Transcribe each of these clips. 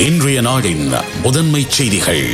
இன்றைய நாடின் முதன்மை செய்திகள்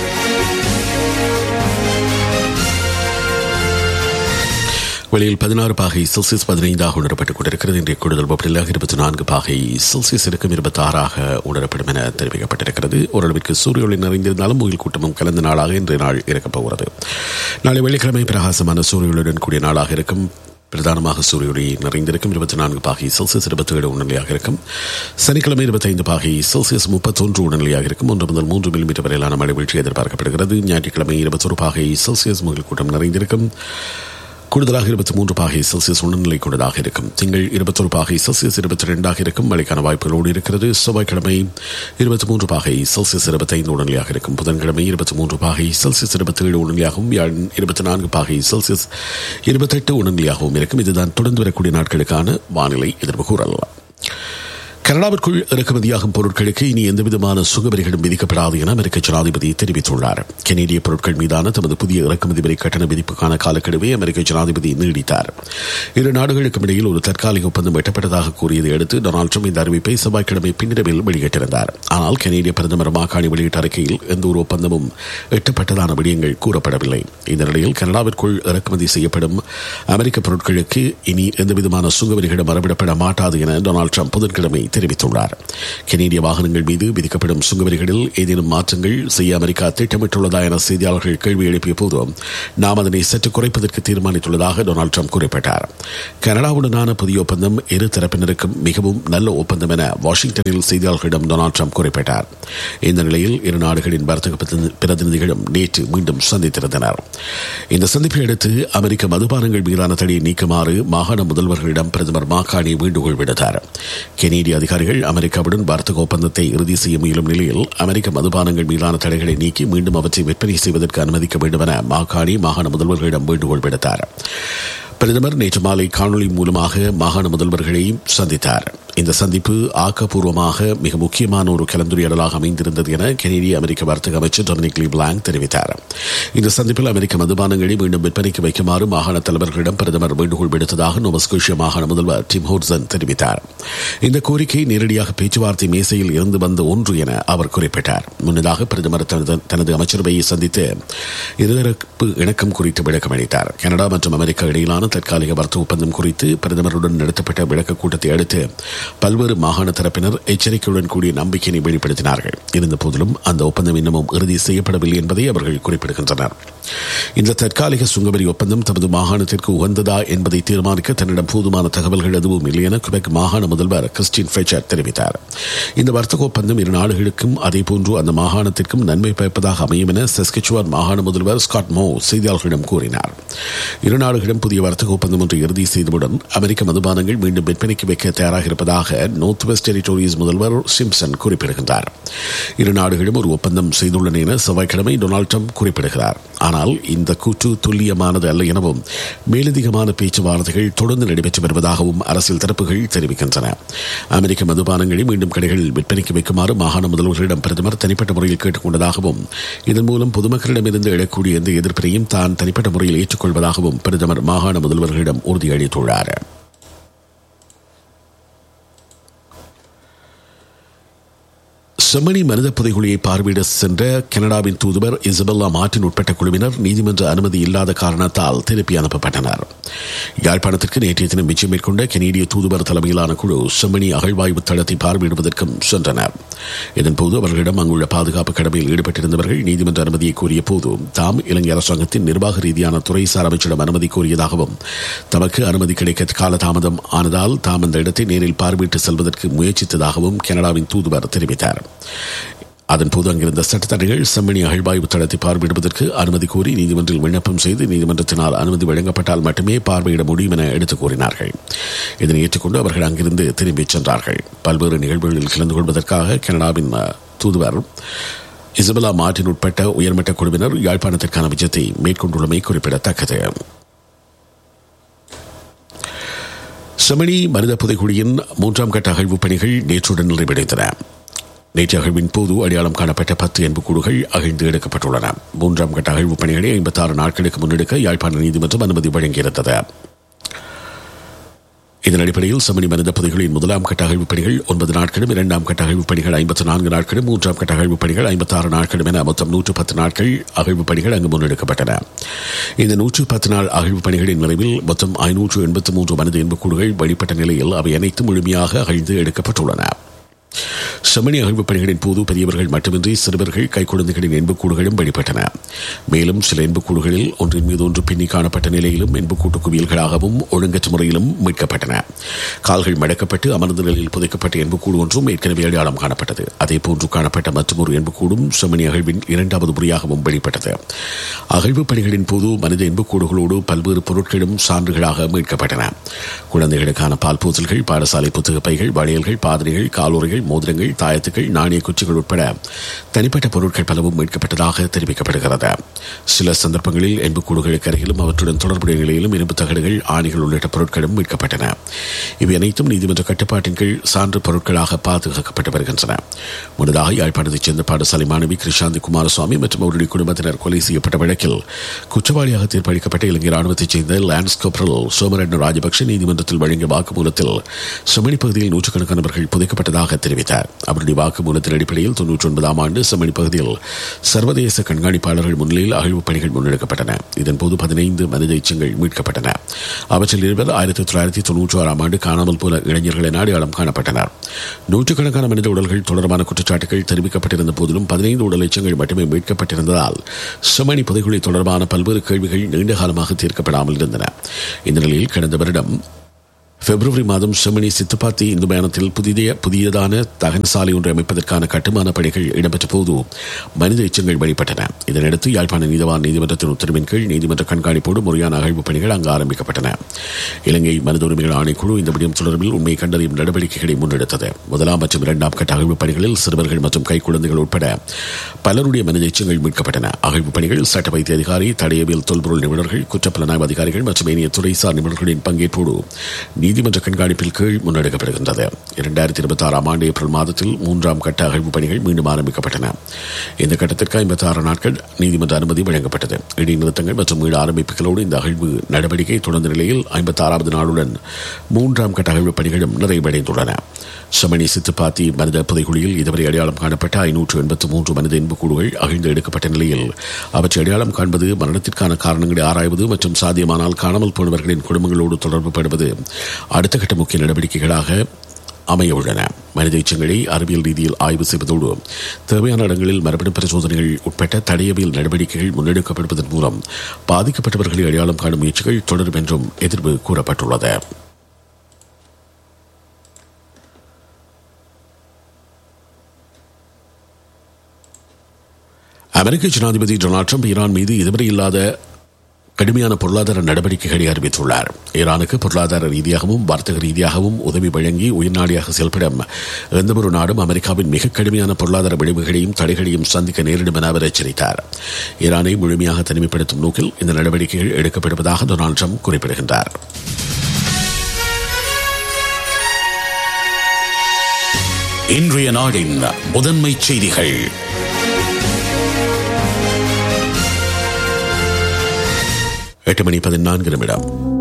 வெளியில் பதினாறு பாகை செல்சியஸ் பதினைந்தாக உணரப்பட்டுக் கொண்டிருக்கிறது இன்றைய கூடுதல் வெப்பநிலையாக இருபத்தி நான்கு பாகை செல்சியஸ் இருக்கும் இருபத்தி ஆறாக உணரப்படும் என தெரிவிக்கப்பட்டிருக்கிறது ஓரளவிற்கு சூரிய ஒளி நிறைந்திருந்தாலும் முகில் கூட்டமும் கலந்த நாளாக இன்றைய நாள் இருக்கப் போகிறது நாளை வெள்ளிக்கிழமை பிரகாசமான சூரியனுடன் கூடிய நாளாக இருக்கும் பிரதானமாக சூரிய ஒளி நிறைந்திருக்கும் இருபத்தி நான்கு பாகை செல்சியஸ் இருபத்தி ஏழு உணர்நிலையாக இருக்கும் சனிக்கிழமை இருபத்தைந்து பாகை செல்சியஸ் முப்பத்தொன்று உணர்நிலையாக இருக்கும் ஒன்று முதல் மூன்று மில்லிமீட்டர் வரையிலான மழை வீழ்ச்சி எதிர்பார்க்கப்படுகிறது ஞாயிற்றுக்கிழமை இருபத்தொரு பாகை செல்சியஸ் முகில் கூட்டம் நிறைந்திருக்கும் கூடுதலாக இருபத்தி மூன்று பாகை செல்சியஸ் உணர்நிலை கொண்டதாக இருக்கும் திங்கள் இருபத்தொரு பாகை செல்சியஸ் இருபத்தி ரெண்டாக இருக்கும் மழைக்கான வாய்ப்புகளோடு இருக்கிறது செவ்வாய்க்கிழமை இருபத்தி மூன்று பாகை செல்சியஸ் இருபத்தைந்து உணர்நிலையாக இருக்கும் புதன்கிழமை இருபத்தி மூன்று பாகை செல்சியஸ் இருபத்தி ஏழு உணர்நிலையாகவும் வியாழன் இருபத்தி நான்கு பாகை செல்சியஸ் இருபத்தெட்டு உணர்நிலையாகவும் இருக்கும் இதுதான் தொடர்ந்து வரக்கூடிய நாட்களுக்கான வானிலை எதிர்ப்பு கூறலாம் கனடாவிற்குள் இறக்குமதியாகும் பொருட்களுக்கு இனி எந்தவிதமான சுகவரிகளும் விதிக்கப்படாது என அமெரிக்க ஜனாதிபதி தெரிவித்துள்ளார் கெனடிய பொருட்கள் மீதான தமது புதிய இறக்குமதி வரி கட்டண விதிப்புக்கான காலக்கெடுவை அமெரிக்க ஜனாதிபதி நீடித்தார் இரு நாடுகளுக்கும் இடையில் ஒரு தற்காலிக ஒப்பந்தம் எட்டப்பட்டதாக கூறியதை அடுத்து டொனால்டு ட்ரம்ப் இந்த அறிவிப்பை செவ்வாய்க்கிழமை பின்னிரவில் வெளியிட்டிருந்தார் ஆனால் கெனடிய பிரதமர் மாகாணி வெளியிட்ட அறிக்கையில் எந்த ஒரு ஒப்பந்தமும் எட்டப்பட்டதான விடயங்கள் கூறப்படவில்லை இந்த நிலையில் கனடாவிற்குள் இறக்குமதி செய்யப்படும் அமெரிக்க பொருட்களுக்கு இனி எந்தவிதமான சுங்கவரிகளும் மறவிடப்பட மாட்டாது என டொனால்டு ட்ரம்ப் புதன்கிழமை தெரிவித்துள்ளார் கெனடிய வாகனங்கள் மீது விதிக்கப்படும் சுங்கவரிகளில் ஏதேனும் மாற்றங்கள் செய்ய அமெரிக்கா திட்டமிட்டுள்ளதா என செய்தியாளர்கள் கேள்வி எழுப்பிய போது நாம் அதனை சற்று குறைப்பதற்கு தீர்மானித்துள்ளதாக டொனால்டு ட்ரம்ப் குறிப்பிட்டார் கனடாவுடனான புதிய ஒப்பந்தம் இரு தரப்பினருக்கும் மிகவும் நல்ல ஒப்பந்தம் என வாஷிங்டனில் செய்தியாளர்களிடம் டொனால்டு ட்ரம்ப் குறிப்பிட்டார் இந்த நிலையில் இரு நாடுகளின் வர்த்தக பிரதிநிதிகளும் நேற்று மீண்டும் சந்தித்திருந்தனர் இந்த சந்திப்பை அடுத்து அமெரிக்க மதுபானங்கள் மீதான தடையை நீக்குமாறு மாகாண முதல்வர்களிடம் பிரதமர் மாகாணி வேண்டுகோள் விடுத்தார் கெனேடிய அதிகாரிகள் அமெரிக்காவுடன் வர்த்தக ஒப்பந்தத்தை இறுதி செய்ய முயலும் நிலையில் அமெரிக்க மதுபானங்கள் மீதான தடைகளை நீக்கி மீண்டும் அவற்றை விற்பனை செய்வதற்கு அனுமதிக்க வேண்டும் என மாகாணி மாகாண முதல்வர்களிடம் வேண்டுகோள் விடுத்தார் பிரதமர் நேற்று மாலை காணொலி மூலமாக மாகாண முதல்வர்களை சந்தித்தார் இந்த சந்திப்பு ஆக்கப்பூர்வமாக மிக முக்கியமான ஒரு கலந்துரையாடலாக அமைந்திருந்தது என கெனடிய அமெரிக்க வர்த்தக அமைச்சர் டொமினிக் லி பிளாங் தெரிவித்தார் இந்த சந்திப்பில் அமெரிக்க மதுபானங்களை மீண்டும் விற்பனைக்கு வைக்குமாறு மாகாண தலைவர்களிடம் பிரதமர் வேண்டுகோள் விடுத்ததாக நோவஸ்கோஷியா மாகாண முதல்வர் டிம் ஹோர்சன் தெரிவித்தார் இந்த கோரிக்கை நேரடியாக பேச்சுவார்த்தை மேசையில் இருந்து வந்த ஒன்று என அவர் குறிப்பிட்டார் முன்னதாக பிரதமர் தனது அமைச்சரவையை சந்தித்து இருதரப்பு இணக்கம் குறித்து விளக்கம் அளித்தார் கனடா மற்றும் அமெரிக்கா இடையிலான தற்காலிக வர்த்தக ஒப்பந்தம் குறித்து பிரதமருடன் நடத்தப்பட்ட விளக்க கூட்டத்தை அடுத்து பல்வேறு மாகாண தரப்பினர் எச்சரிக்கையுடன் கூடிய நம்பிக்கையை வெளிப்படுத்தினார்கள் இருந்த போதிலும் அந்த ஒப்பந்தம் இன்னமும் இறுதி செய்யப்படவில்லை என்பதை அவர்கள் குறிப்பிடுகின்றனர் இந்த தற்காலிக சுங்கவரி ஒப்பந்தம் தமது மாகாணத்திற்கு உகந்ததா என்பதை தீர்மானிக்க தன்னிடம் போதுமான தகவல்கள் எதுவும் இல்லை என குபெக் மாகாண முதல்வர் கிறிஸ்டின் ஃபெச்சர் தெரிவித்தார் இந்த வர்த்தக ஒப்பந்தம் இரு நாடுகளுக்கும் அதேபோன்று அந்த மாகாணத்திற்கும் நன்மை பயப்பதாக அமையும் என செஸ்கிச்சுவான் மாகாண முதல்வர் ஸ்காட் மோ செய்தியாளர்களிடம் கூறினார் இரு நாடுகளும் புதிய வர்த்தக ஒப்பந்தம் ஒன்று இறுதி செய்தவுடன் அமெரிக்க மதுபானங்கள் மீண்டும் விற்பனைக்கு வைக்க தயாராக இருப்பதாக நோர்த் வெஸ்ட் டெரிட்டோரிஸ் முதல்வர் சிம்சன் குறிப்பிடுகின்றார் இரு நாடுகளும் ஒரு ஒப்பந்தம் செய்துள்ளன என செவ்வாய்க்கிழமை டொனால்டு ட்ரம்ப் குறிப்பிடுகிறார் ஆனால் இந்த கூற்று துல்லியமானது அல்ல எனவும் மேலதிகமான பேச்சுவார்த்தைகள் தொடர்ந்து நடைபெற்று வருவதாகவும் அரசியல் தரப்புகள் தெரிவிக்கின்றன அமெரிக்க மதுபானங்களை மீண்டும் கடைகளில் விற்பனைக்கு வைக்குமாறு மாகாண முதல்வர்களிடம் பிரதமர் தனிப்பட்ட முறையில் கேட்டுக் கொண்டதாகவும் இதன் மூலம் பொதுமக்களிடமிருந்து எழக்கூடிய எந்த எதிர்ப்பினையும் தான் தனிப்பட்ட முறையில் ஏற்றுக்கொள்வதாகவும் பிரதமர் மாகாண முதல்வர்களிடம் உறுதியளித்துள்ளார் செம்மணி மனித புதைகுழியை பார்வையிட சென்ற கனடாவின் தூதுவர் இசபெல்லா மார்டின் உட்பட்ட குழுவினர் நீதிமன்ற அனுமதி இல்லாத காரணத்தால் திருப்பி அனுப்பப்பட்டனர் யாழ்ப்பாணத்திற்கு நேற்றைய தினம் மிச்சம் மேற்கொண்ட கனேடிய தூதுவர் தலைமையிலான குழு செம்மணி அகழ்வாய்வு தளத்தை பார்வையிடுவதற்கும் சென்றனர் இதன்போது அவர்களிடம் அங்குள்ள பாதுகாப்பு கடமையில் ஈடுபட்டிருந்தவர்கள் நீதிமன்ற அனுமதியை கோரிய போது தாம் இலங்கை அரசாங்கத்தின் நிர்வாக ரீதியான துறைசார் அமைச்சிடம் அனுமதி கோரியதாகவும் தமக்கு அனுமதி கிடைக்க காலதாமதம் ஆனதால் தாம் அந்த இடத்தை நேரில் பார்வையிட்டு செல்வதற்கு முயற்சித்ததாகவும் கனடாவின் தூதுவர் தெரிவித்தார் அதன்போது அங்கிருந்த சட்டத்தடைகள் செம்மணி அகழ்வாய்வு தளத்தை பார்வையிடுவதற்கு அனுமதி கோரி நீதிமன்றில் விண்ணப்பம் செய்து நீதிமன்றத்தினால் அனுமதி வழங்கப்பட்டால் மட்டுமே பார்வையிட முடியும் என எடுத்துக் கூறினார்கள் இதனை ஏற்றுக்கொண்டு அவர்கள் அங்கிருந்து திரும்பிச் சென்றார்கள் பல்வேறு நிகழ்வுகளில் கலந்து கொள்வதற்காக கனடாவின் தூதுவர் இசபெலா மார்டின் உட்பட்ட உயர்மட்ட குழுவினர் யாழ்ப்பாணத்திற்கான விஜயத்தை மேற்கொண்டுள்ளமை குறிப்பிடத்தக்கது செமணி மனித புதைக்குழியின் மூன்றாம் கட்ட அகழ்வு பணிகள் நேற்றுடன் நிறைவடைந்தன நேற்று அகழ்வின் போது அடையாளம் காணப்பட்ட பத்து எண்புக்கூடுகள் அகழ்ந்து எடுக்கப்பட்டுள்ளன மூன்றாம் கட்ட அகழ்வு பணிகளை ஐம்பத்தாறு நாட்களுக்கு முன்னெடுக்க யாழ்ப்பாண நீதிமன்றம் அனுமதி வழங்கியிருந்தது இதன் அடிப்படையில் செம்மணி மனித புதைகளின் முதலாம் கட்ட அகழ்வுப் பணிகள் ஒன்பது நாட்களும் இரண்டாம் கட்ட அகழ்வுப் பணிகள் ஐம்பத்தி நான்கு நாட்களும் மூன்றாம் கட்ட அகழ்வுப் பணிகள் ஐம்பத்தி ஆறு நாட்களும் என மொத்தம் நூற்று பத்து நாட்கள் அகழ்வுப் பணிகள் அங்கு முன்னெடுக்கப்பட்டன இந்த நூற்று பத்து நாள் அகழ்வுப் பணிகளின் நிறைவில் மொத்தம் ஐநூற்று எண்பத்தி மூன்று மனித எண்புக்கூடுகள் வழிபட்ட நிலையில் அவை அனைத்தும் முழுமையாக அகழ்ந்து எடுக்கப்பட்டுள்ளன செம்மணி அகழ்வுப் பணிகளின் போது பெரியவர்கள் மட்டுமின்றி சிறுவர்கள் கைக்குழந்தைகளின் எண்புக்கூடுகளும் வழிபட்டன மேலும் சில எண்புக்கூடுகளில் ஒன்றின் மீது ஒன்று பின்னி காணப்பட்ட நிலையிலும் எண்புக்கூட்டு குவியல்களாகவும் ஒழுங்கற்ற முறையிலும் மீட்கப்பட்டன கால்கள் மடக்கப்பட்டு அமர்ந்த நிலையில் புதைக்கப்பட்ட எண்புக்கூடு ஒன்றும் ஏற்கனவே அடையாளம் காணப்பட்டது அதே போன்று காணப்பட்ட மற்றொரு எண்புக்கூடும் செம்மணி அகழ்வின் இரண்டாவது முறையாகவும் வெளிப்பட்டது அகழ்வுப் பணிகளின் போது மனித எண்புக்கூடுகளோடு பல்வேறு பொருட்களும் சான்றுகளாக மீட்கப்பட்டன குழந்தைகளுக்கான பால் பூசல்கள் பாடசாலை புத்தக பைகள் வளையல்கள் பாதிரிகள் காலுறைகள் மோதிரங்கள் தாயத்துகள் நாணய குச்சிகள் உட்பட தனிப்பட்ட பொருட்கள் பலவும் மீட்கப்பட்டதாக தெரிவிக்கப்படுகிறது சில சந்தர்ப்பங்களில் எண்புக்கூடுகளுக்கு அருகிலும் அவற்றுடன் தொடர்புடைய நிலையிலும் இரும்பு தகடுகள் ஆணிகள் உள்ளிட்ட பொருட்களும் மீட்கப்பட்டன இவை அனைத்தும் நீதிமன்ற கட்டுப்பாட்டின் கீழ் சான்று பொருட்களாக பாதுகாக்கப்பட்டு வருகின்றன முன்னதாக யாழ்ப்பாணத்தைச் சேர்ந்த பாடசாலை மாணவி கிருஷாந்தி குமாரசுவாமி மற்றும் அவருடைய குடும்பத்தினர் கொலை செய்யப்பட்ட வழக்கில் குற்றவாளியாக தீர்ப்பளிக்கப்பட்ட இலங்கை ராணுவத்தைச் சேர்ந்த லான்ஸ் கோப்ரல் சோமரட்ன ராஜபக்ஷ நீதிமன்றத்தில் வழங்கிய வாக்குமூலத்தில் செம்மணி பகுதியில் நூற்றுக்கணக்கானவர்கள் புதைக்கப்பட்டதாக தெரிவித்தார் அவருடைய வாக்குமூலத்தின் அடிப்படையில் தொன்னூற்றி ஒன்பதாம் ஆண்டு செம்மணி பகுதியில் சர்வதேச கண்காணிப்பாளர்கள் முன்னிலையில் அகழ்வுப் பணிகள் முன்னெடுக்கப்பட்டன இதன்போது பதினைந்து மனித எச்சங்கள் மீட்கப்பட்டன அவற்றில் இருவர் ஆயிரத்தி தொள்ளாயிரத்தி தொன்னூற்றி ஆறாம் ஆண்டு காணாமல் போல இளைஞர்கள் என அடையாளம் காணப்பட்டனர் நூற்றுக்கணக்கான மனித உடல்கள் தொடர்பான குற்றச்சாட்டுகள் தெரிவிக்கப்பட்டிருந்த போதிலும் பதினைந்து உடல் எச்சங்கள் மட்டுமே மீட்கப்பட்டிருந்ததால் செம்மணி புதைகுழி தொடர்பான பல்வேறு கேள்விகள் நீண்ட காலமாக தீர்க்கப்படாமல் இருந்தன இந்த நிலையில் கடந்த வருடம் பிப்ரவரி மாதம் செம்மணி சித்துப்பாத்தி இந்து பயணத்தில் புதிய புதியதான தகன சாலை ஒன்றை அமைப்பதற்கான கட்டுமான பணிகள் இடம்பெற்ற போது மனித எச்சங்கள் வெளிப்பட்டன இதனையடுத்து யாழ்ப்பாண நீதவான் நீதிமன்றத்தின் உத்தரவின் கீழ் நீதிமன்ற கண்காணிப்போடு முறையான அகழ்வுப் பணிகள் அங்கு ஆரம்பிக்கப்பட்டன இலங்கை மனித உரிமைகள் ஆணைக்குழு இந்த விடயம் தொடர்பில் உண்மை கண்டறியும் நடவடிக்கைகளை முன்னெடுத்தது முதலாம் மற்றும் இரண்டாம் கட்ட அகழ்வுப் பணிகளில் சிறுவர்கள் மற்றும் கைக்குழந்தைகள் உட்பட பலருடைய மனித எச்சங்கள் மீட்கப்பட்டன அகழ்வுப் பணிகள் சட்ட வைத்திய அதிகாரி தடையவியல் தொல்பொருள் நிபுணர்கள் குற்றப்புலனாய்வு அதிகாரிகள் மற்றும் ஏனைய துறைசார் நிபுணர்களின் பங்கேற்போடு நீதிமன்ற கண்காணிப்பில் கீழ் முன்னெடுக்கப்படுகின்றது இரண்டாயிரத்தி இருபத்தி ஆறாம் ஆண்டு ஏப்ரல் மாதத்தில் மூன்றாம் கட்ட அகழ்வு பணிகள் மீண்டும் ஆரம்பிக்கப்பட்டன இந்த கட்டத்திற்கு ஐம்பத்தி ஆறு நாட்கள் நீதிமன்ற அனுமதி வழங்கப்பட்டது இடைநிறுத்தங்கள் மற்றும் மீள் ஆரம்பிப்புகளோடு இந்த அகழ்வு நடவடிக்கை தொடர்ந்த நிலையில் ஐம்பத்தி ஆறாவது நாளுடன் மூன்றாம் கட்ட அகழ்வு பணிகளும் நிறைவடைந்துள்ளன செமணி சித்துப்பாத்தி மனித புதைக்குழியில் இதுவரை அடையாளம் காணப்பட்ட ஐநூற்று எண்பத்தி மூன்று மனித இன்பக்கூடுகள் அகழ்ந்து எடுக்கப்பட்ட நிலையில் அவற்றை அடையாளம் காண்பது மரணத்திற்கான காரணங்களை ஆராய்வது மற்றும் சாத்தியமானால் காணாமல் போனவர்களின் குடும்பங்களோடு தொடர்பு படுவது அடுத்த கட்ட முக்கிய நடவடிக்கைகளாக அமைய உள்ளன மனித எச்சங்களை அறிவியல் ரீதியில் ஆய்வு செய்வதோடு தேவையான இடங்களில் மரபணு பரிசோதனைகள் உட்பட்ட தடையவியல் நடவடிக்கைகள் முன்னெடுக்கப்படுவதன் மூலம் பாதிக்கப்பட்டவர்களை அடையாளம் காணும் முயற்சிகள் தொடரும் என்றும் எதிர்ப்பு கூறப்பட்டுள்ளது அமெரிக்க ஜனாதிபதி டொனால்ட் ட்ரம்ப் ஈரான் மீது இதுவரை இல்லாத கடுமையான பொருளாதார நடவடிக்கைகளை அறிவித்துள்ளார் ஈரானுக்கு பொருளாதார ரீதியாகவும் வர்த்தக ரீதியாகவும் உதவி வழங்கி உயிர்நாடியாக செயல்படும் எந்தவொரு நாடும் அமெரிக்காவின் மிக கடுமையான பொருளாதார விளைவுகளையும் தடைகளையும் சந்திக்க நேரிடும் என அவர் எச்சரித்தார் ஈரானை முழுமையாக தனிமைப்படுத்தும் நோக்கில் இந்த நடவடிக்கைகள் எடுக்கப்படுவதாக டொனால்டு ட்ரம்ப் குறிப்பிடுகின்றார் இன்றைய நாடின் முதன்மை செய்திகள் எட்டு மணி பதினான்கு நிமிடம்